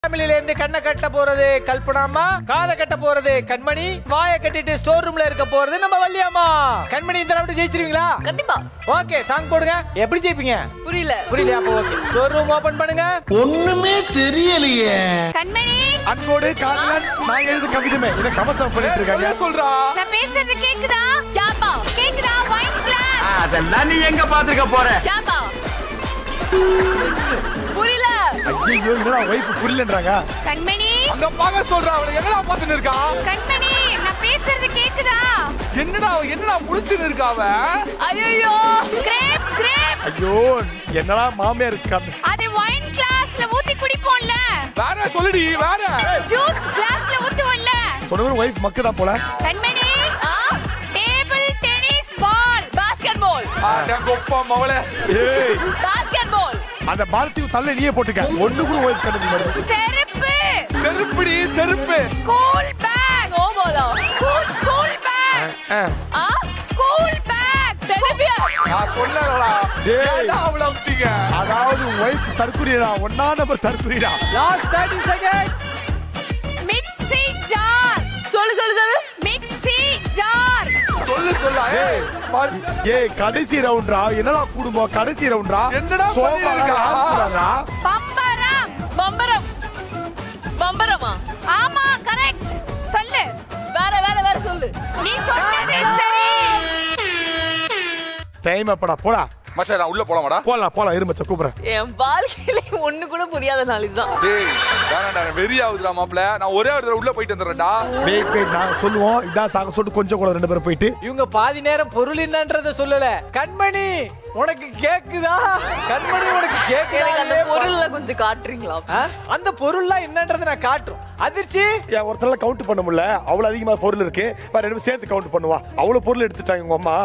ஃபேமிலில இருந்து கண்ணை கட்ட போறது கல்பனாமா காதை கட்ட போறது கண்மணி வாயை கட்டிட்டு ஸ்டோர் ரூம்ல இருக்க போறது நம்ம வள்ளியாமா கண்மணி இந்த ரவுண்ட் ஜெயிச்சிருவீங்களா கண்டிப்பா ஓகே சாங் போடுங்க எப்படி ஜெயிப்பீங்க புரியல புரியலையா அப்போ ஓகே ஸ்டோர் ரூம் ஓபன் பண்ணுங்க ஒண்ணுமே தெரியலையே கண்மணி அன்போடு காதலன் நான் எழுது கவிதமே இதை கமசம் பண்ணிட்டு இருக்காங்க சொல்றா நான் பேசுறது கேக்குதா கேப்பா கேக்குதா ஒயிட் கிளாஸ் அதெல்லாம் நீ எங்க பாத்துக்க போற கேப்பா புரியல ஐயோ என்னடா வைஃப் புரியலன்றாங்க கண்மணி அங்க பாக்க சொல்றா அவளை என்னடா பாத்துன்னு இருக்கா கண்மணி நான் பேசுறது கேக்குதா என்னடா அவ என்னடா முடிச்சுன்னு இருக்கா அவ ஐயோ கிரேப் கிரேப் ஐயோ என்னடா மாமியார் கண்ணு அது ஒயின் கிளாஸ்ல ஊத்தி குடிப்போம்ல வேற சொல்லுடி வேற ஜூஸ் கிளாஸ்ல ஊத்துவோம்ல சொன்ன வைஃப் மக்கு தான் போல கண்மணி table tennis ball basketball கொப்பா மவளே ஏய் பாஸ்கெட் பால் அந்த பாரதி தள்ள நீயே போட்டுக்க ஒண்ணு கூட வைஃப் கண்ணு செருப்பு செருப்புடி செருப்பு school bag no Bala school school bag ஆ ஸ்கூல் பேக் செலிபியர் நான் சொன்னேன்டா டேய். ஏன்டா அவள அமிச்சீங்க அதாவது வைஃப் தற்குறியடா ஒன்னா நம்பர் தற்குறியடா லாஸ்ட் 30 செகண்ட்ஸ் மிக்ஸி ஜார் சொல்லு சொல்லு சொல்லு மிக்ஸி ஜார் சொல்லு சொல்லா ஏய் பாரு. ஏய் கடைசி ரவுண்ட்ரா என்னடா குடும்பம் கடைசி ரவுண்ட்ரா என்னடா சோஃபா பண்ணிருக்கா? ஆரம்பிக்கிறாரா? பம்பரம் பம்பரம் பம்பரமா ஆமா கரெக்ட் சொல்லு வேற வேற வேற சொல்லு நீ சொன்னது சரி டைம் அப்படா போடா மச்சான் நான் உள்ள போலாமாடா போலாம் போலாம் இருமச்ச கூப்பிடுறேன் என் வாழ்க்கையில ஒண்ணு கூட புரியாத நாள் இதுதான் டேய் வேணாம்டா எனக்கு வெறி ஆகுதுடா மாப்ள நான் ஒரே ஒரு தடவை உள்ள போயிட்டு வந்துடுறேன்டா வெயிட் வெயிட் நாங்க சொல்லுவோம் இதான் சாங்க சொல்லிட்டு கொஞ்சம் கூட ரெண்டு பேரும் போயிட்டு இவங்க பாதி நேரம் பொருள் என்னன்றத சொல்லல கண்மணி உனக்கு கேக்குதா கண்மணி உனக்கு எனக்கு அந்த கேக்குதா பொருள்ல கொஞ்சம் காட்டுறீங்களா ஆ? அந்த பொருள்லாம் என்னன்றதை நான் காட்டுறோம் அதிர்ச்சி ஏன் ஒருத்தரால கவுண்ட் பண்ண முடியல அவ்வளவு அதிகமா பொருள் இருக்கு வேற ரெண்டு பேரும் சேர்த்து கவுண்ட் பண்ணுவா அவ்வளவு பொருள் எடுத்துட்டாங்க உங்க அம்மா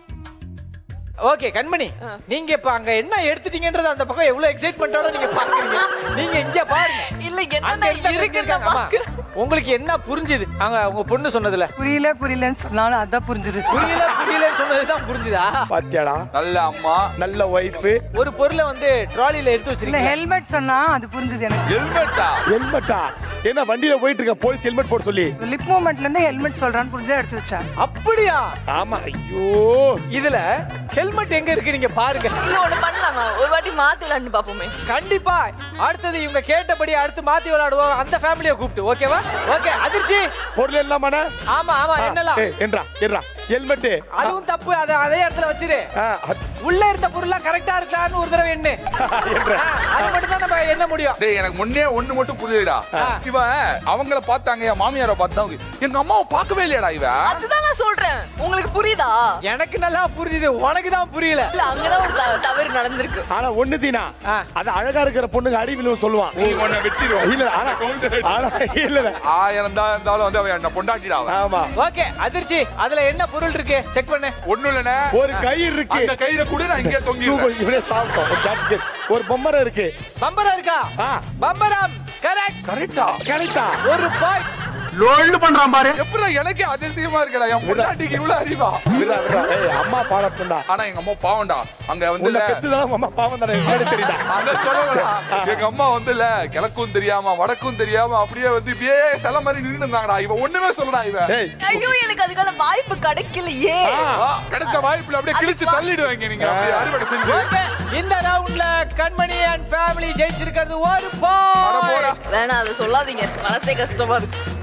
ஓகே கண்மணி நீங்க இப்ப அங்க என்ன எடுத்துட்டீங்கன்றது அந்த பக்கம் எவ்வளவு எக்ஸைட்மெண்டோட நீங்க பாக்குறீங்க நீங்க இங்க பாருங்க இல்ல அங்க என்ன என்ன இருக்குன்னு இருக்காங்க அம்மா. பாக்குறேன் உங்களுக்கு என்ன புரிஞ்சுது அங்க உங்க பொண்ணு சொன்னதுல புரியல புரியலன்னு சொன்னாலும் அதான் புரிஞ்சுது புரியல புரியலன்னு சொன்னதுதான் புரிஞ்சுதா பாத்தியாடா நல்ல அம்மா நல்ல ஒய்ஃப் ஒரு பொருளை வந்து ட்ராலில எடுத்து இல்ல வச்சிருக்கீங்க ஹெல்மெட் சொன்னா அது புரிஞ்சுது எனக்கு ஹெல்மெட்டா ஹெல்மெட்டா என்ன வண்டியில போயிட்டு இருக்க போலீஸ் ஹெல்மெட் போட சொல்லி லிப் மூமெண்ட்ல இருந்து ஹெல்மெட் சொல்றான்னு புரிஞ்சு எடுத்து வச்சேன் அப்படியா ஆமா ஐயோ இதுல ஹெல்மெட் எங்க இருக்கு நீங்க பாருங்க இல்ல ஒண்ணு பண்ணலாமா ஒரு வாட்டி மாத்தி விளையாண்டு பாப்போமே கண்டிப்பா அடுத்தது இவங்க கேட்டபடி அடுத்து மாத்தி விளையாடுவோம் அந்த ஃபேமிலியை கூப்பிட்டு ஓகேவா ஓகே அதிர்ச்சி பொருள் எல்லாமாண்ணா ஆமா ஆமா என்னலாம் ஏய் என்றா என்றா ஹெல்மெட் அதுவும் தப்பு அதை அதே இடத்துல வச்சிரு உள்ள இருந்த பொருள்லாம் கரெக்டா இருக்கலாம்னு ஒரு தடவை எண்ணு என்றா ஆ, அது மட்டும் தான் நம்ம எண்ண முடியும் டேய் எனக்கு முன்னே ஒண்ணு மட்டும் புரியலடா இவன் அவங்கள பார்த்தாங்க என் மாமியார பார்த்தாங்க எங்க அம்மாவை பார்க்கவே இல்லையாடா இவ அதுதான் நான் சொல்றேன் உங்களுக்கு புரியுதா எனக்கு நல்லா புரியுது உனக்கு தான் புரியல இல்ல அங்கதான் ஒரு த- தவறு நடந்திருக்கு ஆனா ஒண்ணு தீனா ஆ. அது அழகா இருக்கிற பொண்ணுங்க அறிவிலும் சொல்லுவான் நீ உன்னை வெட்டிடுவோம் இல்ல ஆனா ஆனா இல்ல இல்ல. ஆயிரம் தான் இருந்தாலும் வந்து அவன் என்ன பொண்டாட்டிடா அவன் ஆமா ஓகே அதிர்ச்சி அதுல என்ன பொருள் இருக்கு செக் பண்ணு ஒண்ணும் இல்லனே ஒரு கயிறு இருக்கு அந்த கையில கூட நான் இங்கே தொங்கி தூக்கு, இவனே சாப்பிட்டோம் ஒரு ஜாக்கெட் ஒரு பொம்மரை இருக்கு பம்பரா இருக்கா ஆ. பம்பரம் கரெக்ட் கரெக்டா கரெக்டா ஒரு பாயிண்ட் லோல்டு பண்றான் பாரு எப்படி எனக்கே அதிசயமா இருக்கடா என் பொண்டாட்டிக்கு இவ்வளவு அறிவா விட்றா, விட்றா. ஏய் அம்மா பாடட்டும்டா ஆனா எங்க அம்மா பாவம்டா அங்க வந்து உன்னை பெத்துதான் உங்க அம்மா பாவம் தானே எனக்கு தெரியுதா அத சொல்லல எங்க அம்மா வந்து இல்ல கிழக்கும் தெரியாம வடக்கும் தெரியாம அப்படியே வந்து இப்படியே சில மாதிரி நின்று இருந்தாங்கடா இவ ஒண்ணுமே சொல்லடா இவ ஏய் ஐயோ எனக்கு அதுக்கான வாய்ப்பு கிடைக்கலையே ஆ, கிடைச்ச வாய்ப்புல அப்படியே கிழிச்சு தள்ளிடுவாங்க நீங்க அப்படியே அறுவடை செஞ்சு ஓகே இந்த ரவுண்ட்ல கண்மணி அண்ட் ஃபேமிலி ஜெயிச்சிருக்கிறது ஒரு அட போடா. பாயிண்ட் வேணாம் அதை சொல்லாதீங்க மனசே கஷ்டமா இருக்கு